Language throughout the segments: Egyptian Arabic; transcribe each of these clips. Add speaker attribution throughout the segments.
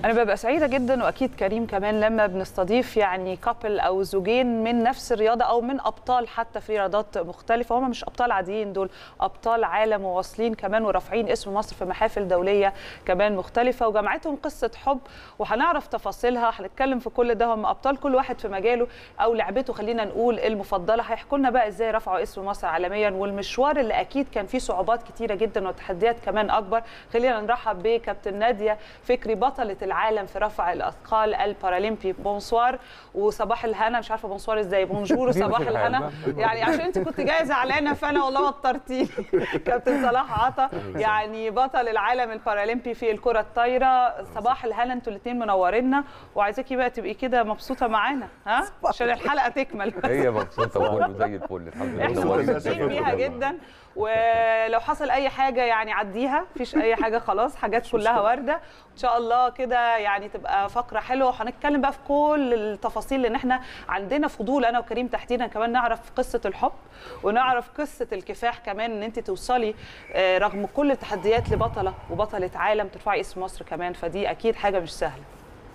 Speaker 1: انا ببقى سعيده جدا واكيد كريم كمان لما بنستضيف يعني كابل او زوجين من نفس الرياضه او من ابطال حتى في رياضات مختلفه هم مش ابطال عاديين دول ابطال عالم وواصلين كمان ورافعين اسم مصر في محافل دوليه كمان مختلفه وجمعتهم قصه حب وهنعرف تفاصيلها هنتكلم في كل ده هم ابطال كل واحد في مجاله او لعبته خلينا نقول المفضله هيحكوا لنا بقى ازاي رفعوا اسم مصر عالميا والمشوار اللي اكيد كان فيه صعوبات كتيره جدا وتحديات كمان اكبر خلينا نرحب بكابتن ناديه فكري بطله العالم في رفع الاثقال البارالمبي بونسوار وصباح الهنا مش عارفه بونسوار ازاي بونجور صباح الهنا يعني عشان انت كنت جايه زعلانه فانا والله وترتيني كابتن صلاح عطا يعني بطل العالم البارالمبي في الكره الطايره صباح الهنا انتوا الاثنين منورينا وعايزاكي بقى تبقي كده مبسوطه معانا ها عشان الحلقه تكمل
Speaker 2: هي مبسوطه وكله زي الفل الحمد لله
Speaker 1: احنا
Speaker 2: نورتنا.
Speaker 1: مبسوطين بيها جدا ولو حصل اي حاجه يعني عديها مفيش اي حاجه خلاص حاجات كلها وارده ان شاء الله كده يعني تبقى فقره حلوه وهنتكلم بقى في كل التفاصيل لان احنا عندنا فضول انا وكريم تحديدا كمان نعرف قصه الحب ونعرف قصه الكفاح كمان ان انت توصلي آه، رغم كل التحديات لبطله وبطله عالم ترفعي اسم مصر كمان فدي اكيد حاجه مش سهله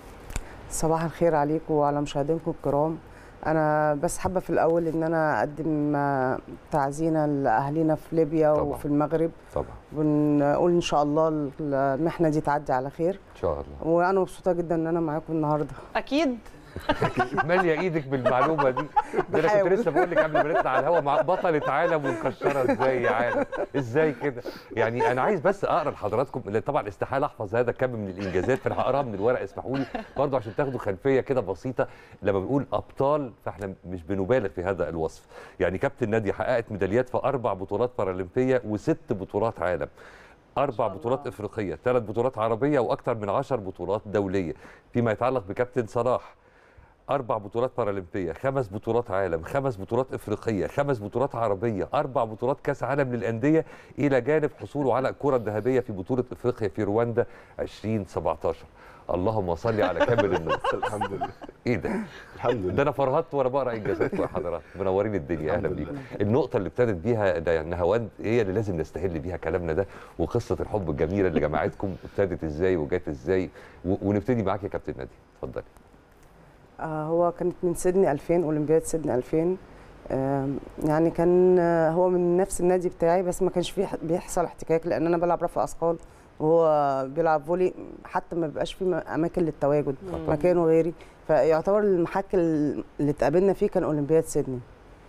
Speaker 3: صباح الخير عليكم وعلى مشاهدينكم الكرام انا بس حابه في الاول ان انا اقدم آه، تعزينا لاهالينا في ليبيا
Speaker 2: طبعاً.
Speaker 3: وفي المغرب
Speaker 2: طبعا
Speaker 3: ونقول ان شاء الله المحنه دي تعدي على خير
Speaker 2: ان شاء الله
Speaker 3: وانا مبسوطه جدا ان انا معاكم النهارده
Speaker 1: اكيد
Speaker 2: ماليه ايدك بالمعلومه دي ده انا كنت
Speaker 3: بحاول.
Speaker 2: لسه بقول لك قبل ما نطلع على الهواء مع بطله عالم ومكشره ازاي يا عالم ازاي كده يعني انا عايز بس اقرا لحضراتكم لأن طبعا استحاله احفظ هذا كم من الانجازات فانا هقراها من الورق اسمحوا لي برضه عشان تاخدوا خلفيه كده بسيطه لما بنقول ابطال فاحنا مش بنبالغ في هذا الوصف يعني كابتن ناديه حققت ميداليات في اربع بطولات بارالمبيه وست بطولات عالم اربع بطولات افريقيه ثلاث بطولات عربيه واكثر من عشر بطولات دوليه فيما يتعلق بكابتن صلاح أربع بطولات بارالمبية خمس بطولات عالم خمس بطولات إفريقية خمس بطولات عربية أربع بطولات كأس عالم للأندية إلى جانب حصوله على الكرة الذهبية في بطولة إفريقيا في رواندا 2017 اللهم صل على كامل النور
Speaker 4: الحمد لله
Speaker 2: ايه ده؟
Speaker 4: الحمد
Speaker 2: ده
Speaker 4: لله
Speaker 2: انا فرهطت وانا بقرا انجازاتكم يا حضرات منورين الدنيا اهلا بيكم النقطه اللي ابتدت بيها ده نهاوند هي اللي لازم نستهل بيها كلامنا ده وقصه الحب الجميله اللي جمعتكم ابتدت ازاي وجات ازاي و- ونبتدي معاك يا كابتن نادي اتفضلي
Speaker 3: آه، هو كانت من سيدني 2000 اولمبياد سيدني 2000 آم، يعني كان آه، هو من نفس النادي بتاعي بس ما كانش فيه بيحصل احتكاك لان انا بلعب رفع اثقال وهو بيلعب فولي حتى ما بيبقاش فيه م- اماكن للتواجد
Speaker 2: طبعاً.
Speaker 3: مكانه غيري فيعتبر المحك ال- اللي اتقابلنا فيه كان اولمبياد سيدني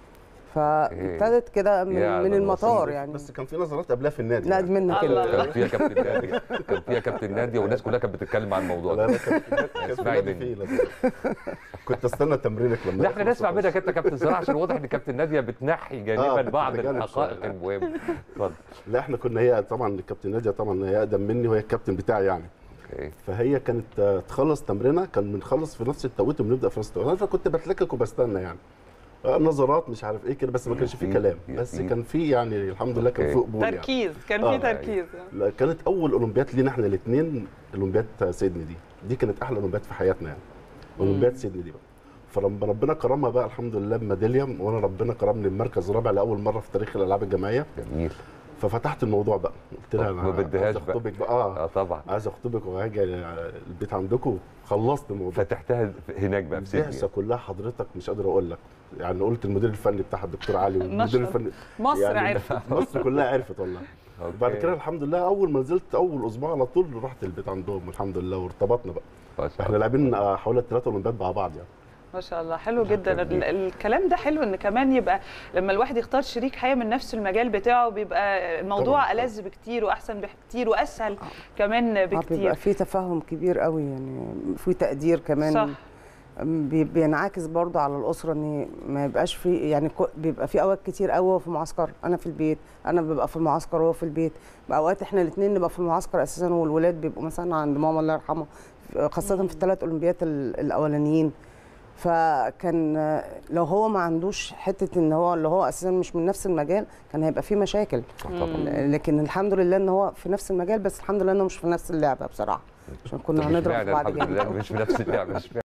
Speaker 3: فابتدت كده من,
Speaker 2: يا
Speaker 3: من
Speaker 2: على
Speaker 3: المطار
Speaker 2: الوصول.
Speaker 3: يعني
Speaker 4: بس كان في نظرات قبلها في النادي
Speaker 3: لا
Speaker 4: يعني.
Speaker 3: منك
Speaker 1: الله.
Speaker 3: كده
Speaker 2: كان فيها كابتن نادي كان فيها كابتن نادي والناس كلها كانت بتتكلم عن الموضوع
Speaker 4: لا
Speaker 2: ده
Speaker 4: لا كان في النادي- كان في
Speaker 2: اسمعي
Speaker 4: النادي
Speaker 2: مني.
Speaker 4: فيه لازم. كنت استنى تمرينك لما
Speaker 2: لا احنا
Speaker 4: يخلص
Speaker 2: نسمع
Speaker 4: وخلاص.
Speaker 2: منك انت يا كابتن صلاح عشان واضح ان كابتن ناديه بتنحي جانبا
Speaker 4: آه،
Speaker 2: بعض
Speaker 4: بتتجانب
Speaker 2: الحقائق
Speaker 4: شوية.
Speaker 2: المهمه اتفضل
Speaker 4: لا احنا كنا هي طبعا الكابتن ناديه طبعا هي اقدم مني وهي الكابتن بتاعي يعني
Speaker 2: اوكي
Speaker 4: فهي كانت آه، تخلص تمرينها كان بنخلص في نفس التوقيت وبنبدا في نفس التوقيت انا فكنت بتلكك وبستنى يعني آه، نظرات مش عارف ايه كده بس ما كانش في
Speaker 2: يا
Speaker 4: كلام
Speaker 2: سيدي،
Speaker 4: بس
Speaker 2: يا سيدي.
Speaker 4: كان في يعني الحمد لله كان
Speaker 2: أوكي.
Speaker 4: في قبول يعني
Speaker 1: تركيز كان
Speaker 4: آه،
Speaker 1: في تركيز
Speaker 4: لا كانت اول اولمبياد لينا احنا الاثنين اولمبياد سيدني دي دي كانت احلى اولمبياد في حياتنا يعني اولمبياد سيدني دي بقى فلما ربنا كرمها بقى الحمد لله بميداليه وانا ربنا كرمني المركز الرابع لاول مره في تاريخ الالعاب الجماعيه
Speaker 2: جميل
Speaker 4: ففتحت الموضوع بقى قلت لها
Speaker 2: ما
Speaker 4: انا
Speaker 2: بديهاش
Speaker 4: عايز
Speaker 2: بقى.
Speaker 4: اخطبك بقى اه
Speaker 2: اه طبعا
Speaker 4: عايز اخطبك وهاجي البيت عندكم خلصت الموضوع
Speaker 2: فتحتها هناك بقى في
Speaker 4: البعثه
Speaker 2: سيدني
Speaker 4: كلها حضرتك مش قادر اقول لك يعني قلت المدير الفني بتاعها الدكتور علي والمدير
Speaker 1: نشر.
Speaker 4: الفني
Speaker 1: مصر
Speaker 4: يعني
Speaker 1: عرفت
Speaker 4: مصر كلها عرفت والله
Speaker 2: أوكي.
Speaker 4: بعد كده الحمد لله اول ما نزلت اول اسبوع على طول رحت البيت عندهم الحمد لله وارتبطنا بقى
Speaker 2: ما شاء
Speaker 4: احنا
Speaker 2: الله.
Speaker 4: لاعبين آه، حوالي ثلاثه اولمبياد مع بعض يعني
Speaker 1: ما شاء الله حلو جدا
Speaker 2: جميل.
Speaker 1: ال- الكلام ده حلو ان كمان يبقى لما الواحد يختار شريك حياه من نفس المجال بتاعه بيبقى الموضوع
Speaker 4: طبعاً.
Speaker 1: ألذ بكتير واحسن بكتير واسهل كمان
Speaker 3: آه، بيبقى
Speaker 1: بكتير
Speaker 3: في تفاهم كبير قوي يعني في تقدير كمان
Speaker 1: صح
Speaker 3: بي- بينعكس برضه على الاسره ان ما يبقاش في يعني كو- بيبقى في اوقات كتير قوي هو في معسكر انا في البيت انا ببقى في المعسكر وهو في البيت اوقات احنا الاثنين نبقى في المعسكر اساسا والولاد بيبقوا مثلا عند ماما الله يرحمها خاصه في الثلاث اولمبيات ال- الاولانيين فكان آه، لو هو ما عندوش حته ان هو اللي هو اساسا مش من نفس المجال كان هيبقى في مشاكل
Speaker 2: طبعا
Speaker 3: لكن الحمد لله ان هو في نفس المجال بس الحمد لله انه مش في نفس اللعبه بصراحه عشان كنا
Speaker 2: طب مش
Speaker 3: هنضرب
Speaker 2: معنى
Speaker 3: في بعض
Speaker 2: الحمد
Speaker 3: جامد
Speaker 2: لله مش في نفس اللعبه مش